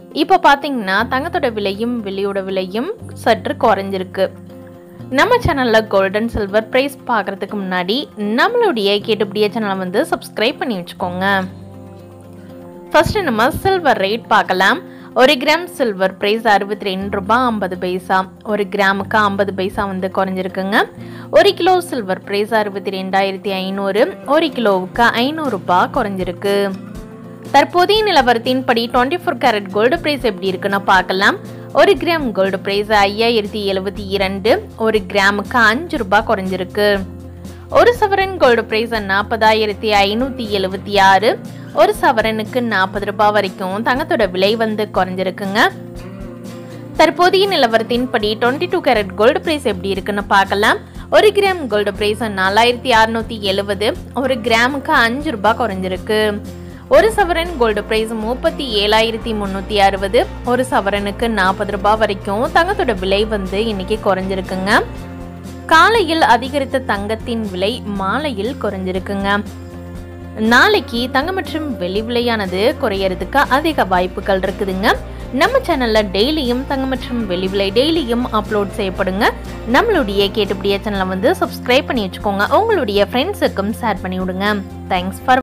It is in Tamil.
இப்போ பார்த்தீங்கன்னா தங்கத்தோட விலையும் வெள்ளியோட விலையும் சற்று குறைஞ்சிருக்கு நம்ம சேனலில் கோல்டன் சில்வர் ப்ரைஸ் பார்க்குறதுக்கு முன்னாடி நம்மளுடைய கேட்டுப்படிய சேனலை வந்து சப்ஸ்கிரைப் பண்ணி வச்சுக்கோங்க ஃபர்ஸ்ட் நம்ம சில்வர் ரேட் பார்க்கலாம் ஒரு கிராம் சில்வர் ப்ரைஸ் அறுபத்தி ரெண்டு ரூபாய் ஐம்பது பைசா ஒரு கிராமுக்கு ஐம்பது பைசா வந்து குறைஞ்சிருக்குங்க ஒரு கிலோ சில்வர் ப்ரைஸ் அறுபத்தி ரெண்டாயிரத்தி ஐநூறு ஒரு கிலோவுக்கு ஐநூறுரூபா குறைஞ்சிருக்கு தற்போதைய நிலவரத்தின்படி twenty four carat gold price எப்படி இருக்குன்னு பார்க்கலாம் ஒரு கிராம் கோல்டு ப்ரைஸ் ஐயாயிரத்தி எழுபத்தி இரண்டு ஒரு கிராமுக்கு அஞ்சு ரூபாய் குறைஞ்சிருக்கு ஒரு சவரன் கோல்டு ப்ரைஸ் நாற்பதாயிரத்தி ஐநூற்றி எழுபத்தி ஆறு ஒரு சவரனுக்கு நாற்பது ரூபாய் வரைக்கும் தங்கத்தோட விலை வந்து குறைஞ்சிருக்குங்க தற்போதைய நிலவரத்தின்படி twenty two carat gold price எப்படி இருக்குன்னு பார்க்கலாம் ஒரு கிராம் கோல்டு ப்ரைஸ் நாலாயிரத்தி அறுநூத்தி எழுபது ஒரு கிராமுக்கு அஞ்சு ரூபாய் குறைஞ்சிருக்கு ஒரு சவரன் கோல்டு பிரைஸ் முப்பத்தி ஏழாயிரத்தி முந்நூற்றி அறுபது ஒரு சவரனுக்கு நாற்பது ரூபாய் வரைக்கும் தங்கத்தோட விலை வந்து இன்னைக்கு குறைஞ்சிருக்குங்க காலையில் அதிகரித்த தங்கத்தின் விலை மாலையில் குறைஞ்சிருக்குங்க நாளைக்கு தங்கம் மற்றும் வெள்ளி விலையானது குறையறதுக்கு அதிக வாய்ப்புகள் இருக்குதுங்க நம்ம சேனல்ல டெய்லியும் தங்கம் மற்றும் வெள்ளி விலை டெய்லியும் அப்லோட் செய்யப்படுங்க நம்மளுடைய கேட்டுப்படிய சேனலை வந்து சப்ஸ்கிரைப் பண்ணி வச்சுக்கோங்க உங்களுடைய ஃப்ரெண்ட்ஸுக்கும் ஷேர் பண்ணி விடுங்க தேங்க்ஸ் ஃபார்